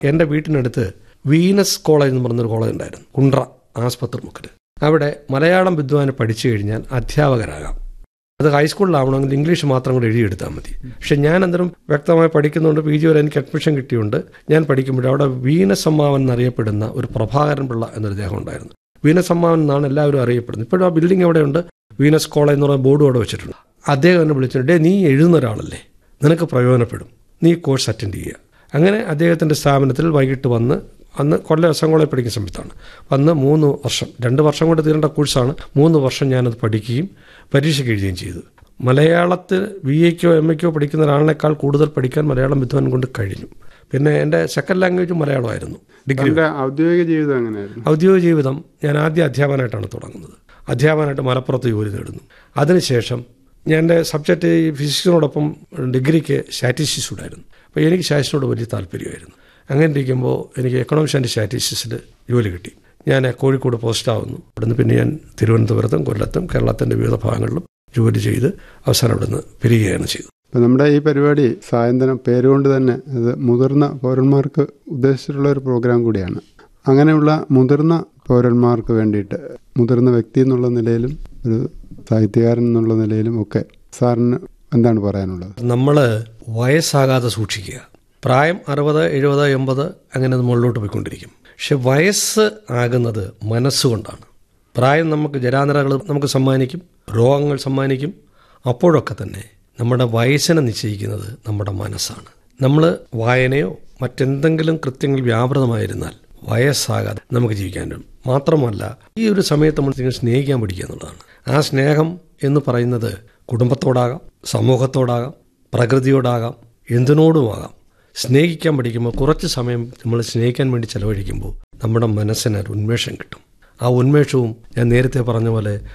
എൻ്റെ വീട്ടിനടുത്ത് Venus college എന്ന് പറഞ്ഞൊരു കോളേജ് ഉണ്ടായിരുന്നു കുണ്ട്ര ആസ്പത്രി മുക്കിൽ അവിടെ മലയാളം വിദ്വാന് പഠിച്ചു കഴിഞ്ഞാൽ അധ്യാപകരാകാം അത് ഹൈസ്കൂളിലാവണമെങ്കിൽ ഇംഗ്ലീഷ് മാത്രം കൂടെ എഴുതിയെടുത്താൽ മതി പക്ഷെ ഞാൻ അന്നേരം വ്യക്തമായി പഠിക്കുന്നുണ്ട് പി ജി വരെ എനിക്ക് അഡ്മിഷൻ കിട്ടിയുണ്ട് ഞാൻ പഠിക്കുമ്പോൾ അവിടെ വീനസമ്മാവൻ എന്നറിയപ്പെടുന്ന ഒരു പ്രഭാകരൻ പിള്ള എന്നൊരു അദ്ദേഹം ഉണ്ടായിരുന്നു വീനസമ്മാവൻ എന്നാണ് എല്ലാവരും അറിയപ്പെടുന്നത് ഇപ്പോഴും ആ ബിൽഡിംഗ് അവിടെയുണ്ട് വീനസ് കോളേജ് എന്ന് പറയുന്ന ബോർഡ് അവിടെ വെച്ചിട്ടുണ്ട് അദ്ദേഹം എന്നെ വിളിച്ചിട്ട് ഡേ നീ എഴുതുന്ന ഒരാളല്ലേ നിനക്ക് പ്രയോജനപ്പെടും നീ കോഴ്സ് അറ്റൻഡ് ചെയ്യുക അങ്ങനെ അദ്ദേഹത്തിൻ്റെ സ്ഥാപനത്തിൽ വൈകിട്ട് വന്ന് അന്ന് കൊല്ലം എസ് എം കോളേജ് പഠിക്കുന്ന സമയത്താണ് വന്ന് മൂന്ന് വർഷം രണ്ട് വർഷം കൊണ്ട് തീരേണ്ട കോഴ്സാണ് മൂന്ന് വർഷം ഞാനത് പഠിക്കുകയും പരീക്ഷയ്ക്ക് എഴുതുകയും ചെയ്തു മലയാളത്തിൽ ബി എക്കോ എം എക്കോ പഠിക്കുന്ന ഒരാളിനേക്കാൾ കൂടുതൽ പഠിക്കാൻ മലയാളം വിദ്വാൻ കൊണ്ട് കഴിഞ്ഞു പിന്നെ എൻ്റെ സെക്കൻഡ് ലാംഗ്വേജ് മലയാളമായിരുന്നു ഡിഗ്രി തന്റെ ഔദ്യോഗിക ജീവിതം എങ്ങനെയായിരുന്നു ഔദ്യോഗിക ജീവിതം ഞാൻ ആദ്യം അധ്യാപനമായിട്ടാണ് തുടങ്ങുന്നത് അധ്യാപനമായിട്ട് മലപ്പുറത്ത് ജോലി നേടുന്നു അതിനുശേഷം ഞാൻ എൻ്റെ സബ്ജക്റ്റ് ഈ ഫിസിക്സിനോടൊപ്പം ഡിഗ്രിക്ക് സ്റ്റാറ്റിസ്റ്റിക്സ് ഉണ്ടായിരുന്നു അപ്പോൾ എനിക്ക് സ്റ്റാറ്റിസ്റ്റിനോട് വലിയ താല്പര്യമായിരുന്നു അങ്ങനെ ഇരിക്കുമ്പോൾ എനിക്ക് എക്കണോമിക്സ് ആൻഡ് സ്റ്റാറ്റിസ്റ്റിക്സിൽ ജോലി കിട്ടി ഞാൻ കോഴിക്കോട് പോസ്റ്റാവുന്നു അവിടുന്ന് പിന്നെ ഞാൻ തിരുവനന്തപുരത്തും കൊല്ലത്തും കേരളത്തിൻ്റെ വിവിധ ഭാഗങ്ങളിലും ജോലി ചെയ്ത് അവസാനം അവിടുന്ന് പിരിയുകയാണ് ചെയ്തത് ഇപ്പൊ നമ്മുടെ ഈ പരിപാടി സായന്തനം പേരുകൊണ്ട് തന്നെ ഇത് മുതിർന്ന പൗരന്മാർക്ക് ഉദ്ദേശിച്ചിട്ടുള്ള ഒരു പ്രോഗ്രാം കൂടിയാണ് അങ്ങനെയുള്ള മുതിർന്ന പൗരന്മാർക്ക് വേണ്ടിയിട്ട് മുതിർന്ന വ്യക്തി എന്നുള്ള നിലയിലും ഒരു സാഹിത്യകാരൻ എന്നുള്ള നിലയിലും ഒക്കെ സാറിന് എന്താണ് പറയാനുള്ളത് നമ്മൾ വയസ്സാകാതെ സൂക്ഷിക്കുക പ്രായം അറുപത് എഴുപത് എൺപത് അങ്ങനെ അത് മുകളിലോട്ട് പോയിക്കൊണ്ടിരിക്കും പക്ഷെ വയസ്സ് ആകുന്നത് മനസ്സുകൊണ്ടാണ് പ്രായം നമുക്ക് ജരാനരകൾ നമുക്ക് സമ്മാനിക്കും രോഗങ്ങൾ സമ്മാനിക്കും അപ്പോഴൊക്കെ തന്നെ നമ്മുടെ വയസ്സിനെ നിശ്ചയിക്കുന്നത് നമ്മുടെ മനസ്സാണ് നമ്മൾ വായനയോ മറ്റെന്തെങ്കിലും കൃത്യങ്ങൾ വ്യാപൃതമായിരുന്നാൽ വയസ്സാകാതെ നമുക്ക് ജീവിക്കാൻ പറ്റും മാത്രമല്ല ഈ ഒരു സമയത്ത് നമ്മൾ നിങ്ങൾ സ്നേഹിക്കാൻ പഠിക്കുക എന്നുള്ളതാണ് ആ സ്നേഹം എന്ന് പറയുന്നത് കുടുംബത്തോടാകാം സമൂഹത്തോടാകാം പ്രകൃതിയോടാകാം എന്തിനോടുമാകാം സ്നേഹിക്കാൻ പഠിക്കുമ്പോൾ കുറച്ച് സമയം നമ്മൾ സ്നേഹിക്കാൻ വേണ്ടി ചെലവഴിക്കുമ്പോൾ നമ്മുടെ മനസ്സിന് ഒരു ഉന്മേഷം കിട്ടും ആ ഉന്മേഷവും ഞാൻ നേരത്തെ പറഞ്ഞ പോലെ